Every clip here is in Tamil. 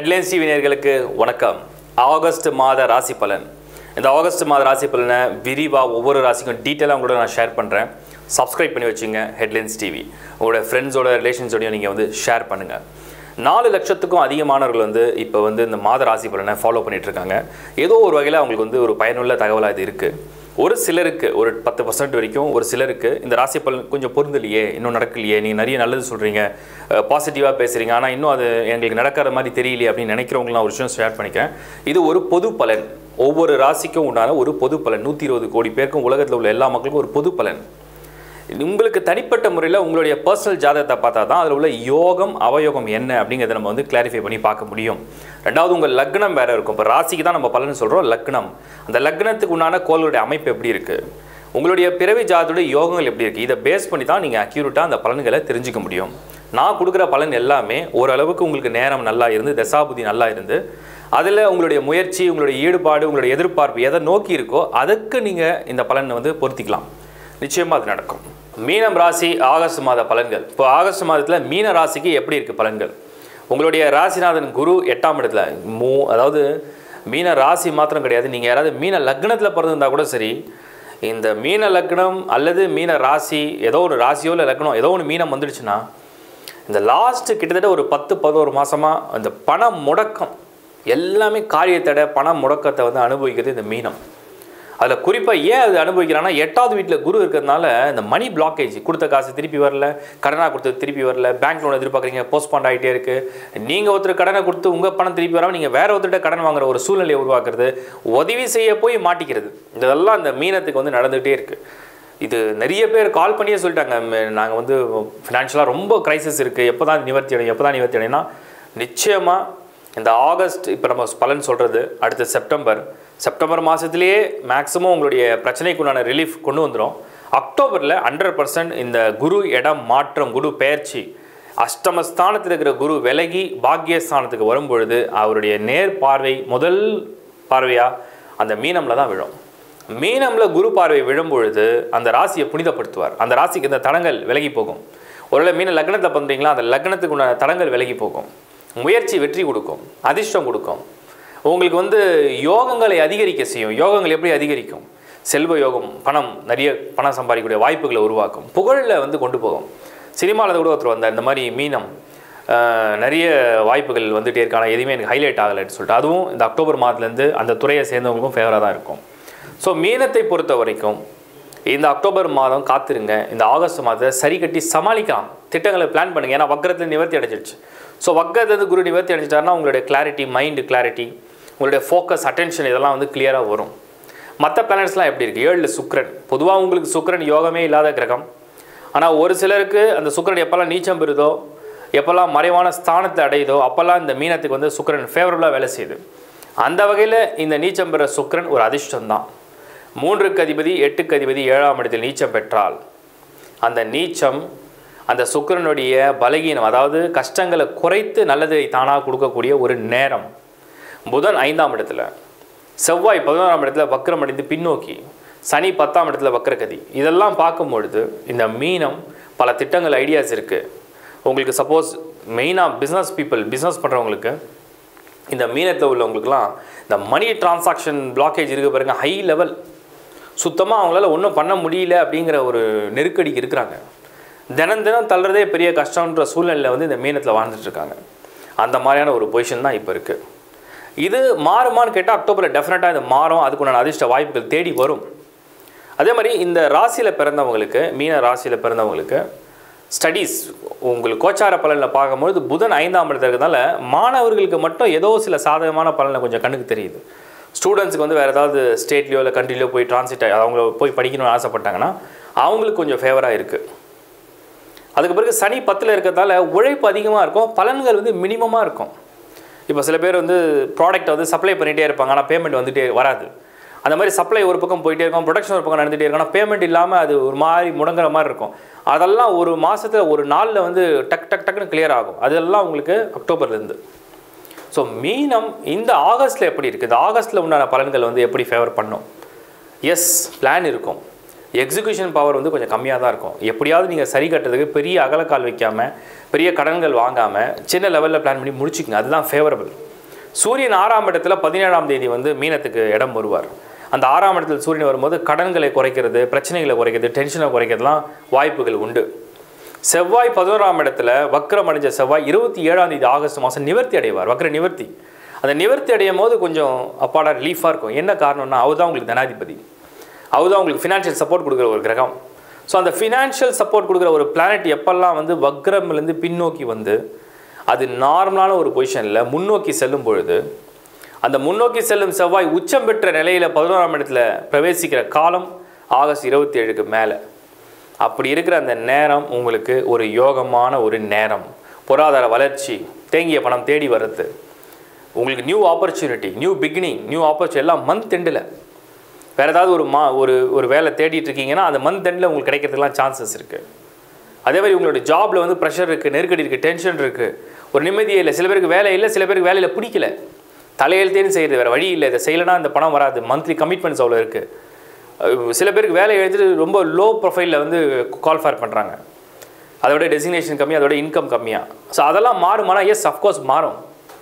ஹெட்லைன்ஸ் டிவி நேயர்களுக்கு வணக்கம் ஆகஸ்ட் மாத ராசி பலன் இந்த ஆகஸ்ட் மாத ராசி பலனை விரிவாக ஒவ்வொரு ராசிக்கும் டீட்டெயிலாக உங்களோட நான் ஷேர் பண்ணுறேன் சப்ஸ்கிரைப் பண்ணி வச்சுங்க ஹெட்லைன்ஸ் டிவி உங்களோட ஃப்ரெண்ட்ஸோட ரிலேஷன்ஸோடையும் நீங்கள் வந்து ஷேர் பண்ணுங்கள் நாலு லட்சத்துக்கும் அதிகமானவர்கள் வந்து இப்போ வந்து இந்த மாத ராசி பலனை ஃபாலோ பண்ணிட்டு இருக்காங்க ஏதோ ஒரு வகையில் அவங்களுக்கு வந்து ஒரு பயனுள்ள தகவலாக இது இருக்குது ஒரு சிலருக்கு ஒரு பத்து பர்சன்ட் வரைக்கும் ஒரு சிலருக்கு இந்த ராசி பலன் கொஞ்சம் பொருந்தலையே இன்னும் நடக்கலையே நீங்கள் நிறைய நல்லது சொல்கிறீங்க பாசிட்டிவாக பேசுகிறீங்க ஆனால் இன்னும் அது எங்களுக்கு நடக்கிற மாதிரி தெரியலையே அப்படின்னு நினைக்கிறவங்களாம் ஒரு விஷயம் ஷேர் பண்ணிக்கிறேன் இது ஒரு பொது பலன் ஒவ்வொரு ராசிக்கும் உண்டான ஒரு பொது பலன் நூற்றி இருபது கோடி பேருக்கும் உலகத்தில் உள்ள எல்லா மக்களுக்கும் ஒரு பொது பலன் உங்களுக்கு தனிப்பட்ட முறையில் உங்களுடைய பர்சனல் ஜாதகத்தை பார்த்தா தான் அதில் உள்ள யோகம் அவயோகம் என்ன அப்படிங்கிறத நம்ம வந்து கிளாரிஃபை பண்ணி பார்க்க முடியும் ரெண்டாவது உங்கள் லக்னம் வேறு இருக்கும் இப்போ ராசிக்கு தான் நம்ம பலன் சொல்கிறோம் லக்னம் அந்த லக்னத்துக்கு உண்டான கோளுடைய அமைப்பு எப்படி இருக்குது உங்களுடைய பிறவி ஜாதத்துடைய யோகங்கள் எப்படி இருக்குது இதை பேஸ் பண்ணி தான் நீங்கள் அக்யூரேட்டாக அந்த பலன்களை தெரிஞ்சுக்க முடியும் நான் கொடுக்குற பலன் எல்லாமே ஓரளவுக்கு உங்களுக்கு நேரம் நல்லா இருந்து தசாபுதி நல்லா இருந்து அதில் உங்களுடைய முயற்சி உங்களுடைய ஈடுபாடு உங்களுடைய எதிர்பார்ப்பு எதை நோக்கி இருக்கோ அதுக்கு நீங்கள் இந்த பலனை வந்து பொருத்திக்கலாம் நிச்சயமாக அது நடக்கும் மீனம் ராசி ஆகஸ்ட் மாத பலன்கள் இப்போ ஆகஸ்ட் மாதத்தில் மீன ராசிக்கு எப்படி இருக்குது பலன்கள் உங்களுடைய ராசிநாதன் குரு எட்டாம் இடத்துல மூ அதாவது மீன ராசி மாத்திரம் கிடையாது நீங்கள் யாராவது மீன லக்னத்தில் பிறந்திருந்தா கூட சரி இந்த மீன லக்னம் அல்லது மீன ராசி ஏதோ ஒரு ராசியோ இல்லை லக்னம் ஏதோ ஒன்று மீனம் வந்துடுச்சுன்னா இந்த லாஸ்ட்டு கிட்டத்தட்ட ஒரு பத்து பதினோரு மாதமாக அந்த பண முடக்கம் எல்லாமே காரியத்தடை பண முடக்கத்தை வந்து அனுபவிக்கிறது இந்த மீனம் அதில் குறிப்பாக ஏன் அது அனுபவிக்கிறான்னா எட்டாவது வீட்டில் குரு இருக்கிறதுனால இந்த மணி பிளாக்கேஜ் கொடுத்த காசு திருப்பி வரல கடனாக கொடுத்தது திருப்பி வரல பேங்க் லோன் எதிர்பார்க்குறீங்க போஸ்ட்பாண்ட் ஆகிட்டே இருக்குது நீங்கள் ஒருத்தர் கடனை கொடுத்து உங்கள் பணம் திருப்பி வராமல் நீங்கள் வேற ஒருத்தர்கிட்ட கடன் வாங்குற ஒரு சூழ்நிலையை உருவாக்குறது உதவி செய்ய போய் மாட்டிக்கிறது இதெல்லாம் இந்த மீனத்துக்கு வந்து நடந்துகிட்டே இருக்குது இது நிறைய பேர் கால் பண்ணியே சொல்லிட்டாங்க நாங்கள் வந்து ஃபினான்ஷியலாக ரொம்ப கிரைசிஸ் இருக்குது எப்போ தான் நிவர்த்தி அடையும் எப்போ தான் நிவர்த்தி அடையும்னா நிச்சயமாக இந்த ஆகஸ்ட் இப்போ நம்ம பலன் சொல்கிறது அடுத்த செப்டம்பர் செப்டம்பர் மாதத்துலேயே மேக்ஸிமம் உங்களுடைய பிரச்சனைக்குண்டான ரிலீஃப் கொண்டு வந்துடும் அக்டோபரில் ஹண்ட்ரட் பர்சன்ட் இந்த குரு இடம் மாற்றம் குரு பெயர்ச்சி அஷ்டமஸ்தானத்தில் இருக்கிற குரு விலகி பாக்கியஸ்தானத்துக்கு வரும்பொழுது அவருடைய நேர் பார்வை முதல் பார்வையாக அந்த மீனமில் தான் விழும் மீனமில் குரு பார்வை விழும்பொழுது அந்த ராசியை புனிதப்படுத்துவார் அந்த ராசிக்கு இந்த தடங்கள் விலகி போகும் ஒருவேளை மீன லக்னத்தில் பண்ணுறீங்களா அந்த லக்னத்துக்கு உண்டான தடங்கள் விலகி போகும் முயற்சி வெற்றி கொடுக்கும் அதிர்ஷ்டம் கொடுக்கும் உங்களுக்கு வந்து யோகங்களை அதிகரிக்க செய்யும் யோகங்கள் எப்படி அதிகரிக்கும் செல்வ யோகம் பணம் நிறைய பணம் சம்பாதிக்கக்கூடிய வாய்ப்புகளை உருவாக்கும் புகழில் வந்து கொண்டு போகும் சினிமாவில் கூட ஒருத்தர் வந்தார் இந்த மாதிரி மீனம் ஆஹ், நிறைய வாய்ப்புகள் வந்துகிட்டே இருக்கு ஆனால் எதுவுமே எனக்கு ஹைலைட் ஆகலைன்னு சொல்லிட்டு அதுவும் இந்த அக்டோபர் மாதத்துலேருந்து அந்த துறையை சேர்ந்தவங்களுக்கும் ஃபேவராக தான் இருக்கும் ஸோ மீனத்தை பொறுத்த வரைக்கும் இந்த அக்டோபர் மாதம் காத்திருங்க இந்த ஆகஸ்ட் மாதத்தை சரி கட்டி சமாளிக்கலாம் திட்டங்களை பிளான் பண்ணுங்க ஏன்னா வக்கரத்தில் நிவர்த்தி அடைஞ்சிடுச்சு ஸோ வக்கரத்துலேருந்து குரு நிவர்த்தி அடைஞ்சிட்டாருன்னா உங்களுடைய கிளாரிட்டி மைண்டு கிளாரிட்டி உங்களுடைய ஃபோக்கஸ் அட்டென்ஷன் இதெல்லாம் வந்து கிளியராக வரும் மற்ற பிளானட்ஸ்லாம் எப்படி இருக்குது ஏழில் சுக்கிரன் பொதுவாக உங்களுக்கு சுக்கிரன் யோகமே இல்லாத கிரகம் ஆனால் ஒரு சிலருக்கு அந்த சுக்கிரன் எப்போல்லாம் நீச்சம் பெறுதோ எப்போல்லாம் மறைவான ஸ்தானத்தை அடையுதோ அப்போல்லாம் இந்த மீனத்துக்கு வந்து சுக்கிரன் ஃபேவரபுளாக வேலை செய்யுது அந்த வகையில் இந்த நீச்சம் பெற சுக்கிரன் ஒரு அதிர்ஷ்டம் தான் மூன்றுக்கு அதிபதி எட்டுக்கு அதிபதி ஏழாம் இடத்தில் நீச்சம் பெற்றால் அந்த நீச்சம் அந்த சுக்கிரனுடைய பலகீனம் அதாவது கஷ்டங்களை குறைத்து நல்லதை தானாக கொடுக்கக்கூடிய ஒரு நேரம் புதன் ஐந்தாம் இடத்துல செவ்வாய் பதினோராம் இடத்துல வக்ரம் அடைந்து பின்னோக்கி சனி பத்தாம் இடத்துல வக்ரகதி இதெல்லாம் பார்க்கும்பொழுது இந்த மீனம் பல திட்டங்கள் ஐடியாஸ் இருக்குது உங்களுக்கு சப்போஸ் மெயினாக பிஸ்னஸ் பீப்புள் பிஸ்னஸ் பண்ணுறவங்களுக்கு இந்த மீனத்தில் உள்ளவங்களுக்குலாம் இந்த மணி டிரான்சாக்ஷன் பிளாக்கேஜ் இருக்க பாருங்க ஹை லெவல் சுத்தமாக அவங்களால ஒன்றும் பண்ண முடியல அப்படிங்கிற ஒரு நெருக்கடிக்கு இருக்கிறாங்க தினம் தினம் தள்ளுறதே பெரிய கஷ்டம்ன்ற சூழ்நிலையில் வந்து இந்த மீனத்தில் வாழ்ந்துட்டு இருக்காங்க அந்த மாதிரியான ஒரு பொசிஷன் தான் இப்போ இருக்குது இது மாறுமான்னு கேட்டால் அக்டோபரில் டெஃபினட்டாக இது மாறும் அதுக்குண்டான அதிர்ஷ்ட வாய்ப்புகள் தேடி வரும் அதே மாதிரி இந்த ராசியில் பிறந்தவங்களுக்கு மீன ராசியில் பிறந்தவங்களுக்கு ஸ்டடீஸ் உங்களுக்கு கோச்சார பலனில் பார்க்கும்பொழுது புதன் ஐந்தாம் இடத்துல இருக்கிறதுனால மாணவர்களுக்கு மட்டும் ஏதோ சில சாதகமான பலனை கொஞ்சம் கண்ணுக்கு தெரியுது ஸ்டூடெண்ட்ஸுக்கு வந்து வேறு ஏதாவது ஸ்டேட்லேயோ இல்லை கண்ட்ரிலையோ போய் டிரான்சிட் ஆகி அவங்க போய் படிக்கணும்னு ஆசைப்பட்டாங்கன்னா அவங்களுக்கு கொஞ்சம் ஃபேவராக இருக்குது அதுக்கு பிறகு சனி பத்தில் இருக்கிறதால உழைப்பு அதிகமாக இருக்கும் பலன்கள் வந்து மினிமமாக இருக்கும் இப்போ சில பேர் வந்து ப்ராடக்ட்டை வந்து சப்ளை பண்ணிகிட்டே இருப்பாங்க ஆனால் பேமெண்ட் வந்துட்டே வராது அந்த மாதிரி சப்ளை ஒரு பக்கம் போயிட்டே இருக்கும் ப்ரொடக்ஷன் ஒரு பக்கம் நடந்துகிட்டே இருக்கும் ஆனால் பேமெண்ட் இல்லாமல் அது ஒரு மாதிரி முடங்குற மாதிரி இருக்கும் அதெல்லாம் ஒரு மாதத்தில் ஒரு நாளில் வந்து டக் டக் டக்குன்னு கிளியர் ஆகும் அதெல்லாம் உங்களுக்கு அக்டோபர்லேருந்து ஸோ மீனம் இந்த ஆகஸ்ட்டில் எப்படி இருக்குது இந்த ஆகஸ்ட்டில் உண்டான பலன்கள் வந்து எப்படி ஃபேவர் பண்ணும் எஸ் பிளான் இருக்கும் எக்ஸிக்யூஷன் பவர் வந்து கொஞ்சம் கம்மியாக தான் இருக்கும் எப்படியாவது நீங்கள் சரி கட்டுறதுக்கு பெரிய அகலக்கால் வைக்காமல் பெரிய கடன்கள் வாங்காமல் சின்ன லெவலில் பிளான் பண்ணி முடிச்சுக்கங்க அதுதான் ஃபேவரபிள் சூரியன் ஆறாம் இடத்துல பதினேழாம் தேதி வந்து மீனத்துக்கு இடம் வருவார் அந்த ஆறாம் இடத்துல சூரியன் வரும்போது கடன்களை குறைக்கிறது பிரச்சனைகளை குறைக்கிறது டென்ஷனை குறைக்கிறதுலாம் வாய்ப்புகள் உண்டு செவ்வாய் பதினோராம் இடத்துல வக்ரம் அடைஞ்ச செவ்வாய் இருபத்தி ஏழாம் தேதி ஆகஸ்ட் மாதம் நிவர்த்தி அடைவார் வக்ர நிவர்த்தி அந்த நிவர்த்தி அடையும் போது கொஞ்சம் அப்பாடா ரிலீஃபாக இருக்கும் என்ன காரணம்னா அவர் தான் உங்களுக்கு தனாதிபதி அவர் தான் உங்களுக்கு ஃபினான்ஷியல் சப்போர்ட் கொடுக்குற ஒரு கிரகம் ஸோ அந்த ஃபினான்ஷியல் சப்போர்ட் கொடுக்குற ஒரு பிளானட் எப்பெல்லாம் வந்து வக்ரம்லேருந்து பின்னோக்கி வந்து அது நார்மலான ஒரு பொசிஷனில் முன்னோக்கி செல்லும் பொழுது அந்த முன்னோக்கி செல்லும் செவ்வாய் உச்சம் பெற்ற நிலையில் பதினோராம் இடத்துல பிரவேசிக்கிற காலம் ஆகஸ்ட் இருபத்தி ஏழுக்கு மேலே அப்படி இருக்கிற அந்த நேரம் உங்களுக்கு ஒரு யோகமான ஒரு நேரம் பொருளாதார வளர்ச்சி தேங்கிய பணம் தேடி வர்றது உங்களுக்கு new opportunity new beginning new opportunity எல்லாம் மந்த் எண்டில் வேறு ஏதாவது ஒரு மா ஒரு ஒரு வேலை தேடிட்டு இருக்கீங்கன்னா அந்த மந்த் எண்டில் உங்களுக்கு கிடைக்கிறதுக்கெல்லாம் சான்சஸ் இருக்குது அதே மாதிரி உங்களோட ஜாபில் வந்து ப்ரெஷர் இருக்குது நெருக்கடி இருக்குது டென்ஷன் இருக்குது ஒரு நிம்மதியே இல்லை சில பேருக்கு வேலை இல்லை சில பேருக்கு வேலையில் பிடிக்கல தலையெழுத்தேன்னு செய்கிறது வேறு வழி இல்லை இதை செய்யலைன்னா இந்த பணம் வராது மந்த்லி கமிட்மெண்ட்ஸ் அவ்வளோ இருக்குது சில பேருக்கு வேலை எழுதிட்டு ரொம்ப லோ ப்ரொஃபைலில் வந்து கால் ஃபேர் பண்ணுறாங்க அதோட டெசிக்னேஷன் கம்மி அதோட இன்கம் கம்மியாக ஸோ அதெல்லாம் மாறுமானா எஸ் அஃப்கோர்ஸ் மாறும்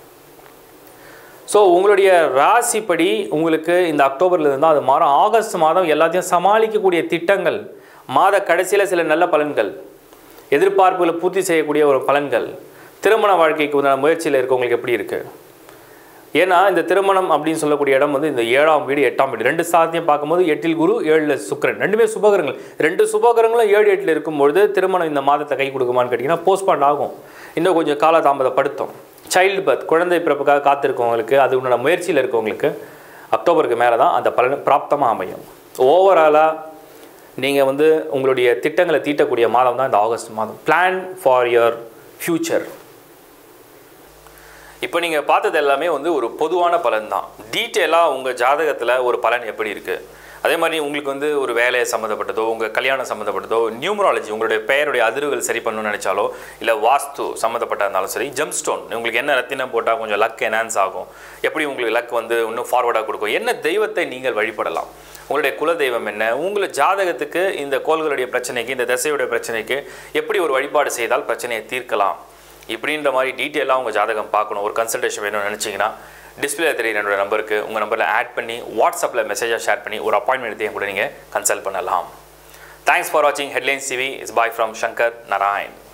ஸோ உங்களுடைய ராசிப்படி உங்களுக்கு இந்த அக்டோபரில் இருந்தால் அது மாறும் ஆகஸ்ட் மாதம் எல்லாத்தையும் சமாளிக்கக்கூடிய திட்டங்கள் மாத கடைசியில் சில நல்ல பலன்கள் எதிர்பார்ப்புகளை பூர்த்தி செய்யக்கூடிய ஒரு பலன்கள் திருமண வாழ்க்கைக்கு உண்டான முயற்சியில் இருக்கவங்களுக்கு எப்படி இருக்குது ஏன்னா இந்த திருமணம் அப்படின்னு சொல்லக்கூடிய இடம் வந்து இந்த ஏழாம் வீடு எட்டாம் வீடு ரெண்டு சாத்தியம் பார்க்கும்போது எட்டில் குரு ஏழில் சுக்கிரன் ரெண்டுமே சுபகரங்கள் ரெண்டு சுபகரங்களும் ஏழு எட்டில் இருக்கும்பொழுது திருமணம் இந்த மாதத்தை கை கொடுக்குமான்னு கேட்டிங்கன்னா போஸ்ட்பாண்ட் ஆகும் இன்னும் கொஞ்சம் கால தாமதப்படுத்தும் சைல்டு பர்த் குழந்தை பிறப்புக்காக காத்திருக்கவங்களுக்கு அது உன்னோட முயற்சியில் இருக்கவங்களுக்கு அக்டோபருக்கு மேலே தான் அந்த பலன் பிராப்தமாக அமையும் ஓவராலாக நீங்கள் வந்து உங்களுடைய திட்டங்களை தீட்டக்கூடிய மாதம் தான் இந்த ஆகஸ்ட் மாதம் பிளான் ஃபார் யுவர் ஃப்யூச்சர் இப்போ நீங்கள் பார்த்தது எல்லாமே வந்து ஒரு பொதுவான பலன் தான் டீட்டெயிலாக உங்கள் ஜாதகத்தில் ஒரு பலன் எப்படி இருக்குது அதே மாதிரி உங்களுக்கு வந்து ஒரு வேலை சம்மந்தப்பட்டதோ உங்கள் கல்யாணம் சம்மந்தப்பட்டதோ நியூமராலஜி உங்களுடைய பெயருடைய அதிர்வுகள் சரி பண்ணணும்னு நினச்சாலோ இல்லை வாஸ்து சம்மந்தப்பட்ட இருந்தாலும் சரி ஜெம் ஸ்டோன் உங்களுக்கு என்ன ரத்தினம் போட்டால் கொஞ்சம் லக் என்ஹான்ஸ் ஆகும் எப்படி உங்களுக்கு லக் வந்து இன்னும் ஃபார்வர்டாக கொடுக்கும் என்ன தெய்வத்தை நீங்கள் வழிபடலாம் உங்களுடைய குல தெய்வம் என்ன உங்களை ஜாதகத்துக்கு இந்த கோள்களுடைய பிரச்சனைக்கு இந்த திசையுடைய பிரச்சனைக்கு எப்படி ஒரு வழிபாடு செய்தால் பிரச்சனையை தீர்க்கலாம் இப்படின்ற மாதிரி டீட்டெயிலாக உங்கள் ஜாதகம் பார்க்கணும் ஒரு கன்சல்டேஷன் வேணும்னு நினச்சிங்கன்னா டிஸ்பிளே தெரியுற என்னோட நம்பருக்கு உங்கள் நம்பரில் ஆட் பண்ணி வாட்ஸ்அப்பில் மெசேஜாக ஷேர் பண்ணி ஒரு அப்பாயின்மெண்ட் எடுத்து கூட நீங்கள் கன்சல்ட் பண்ணலாம் தேங்க்ஸ் ஃபார் வாட்சிங் Headlines TV is bye from Shankar Narayan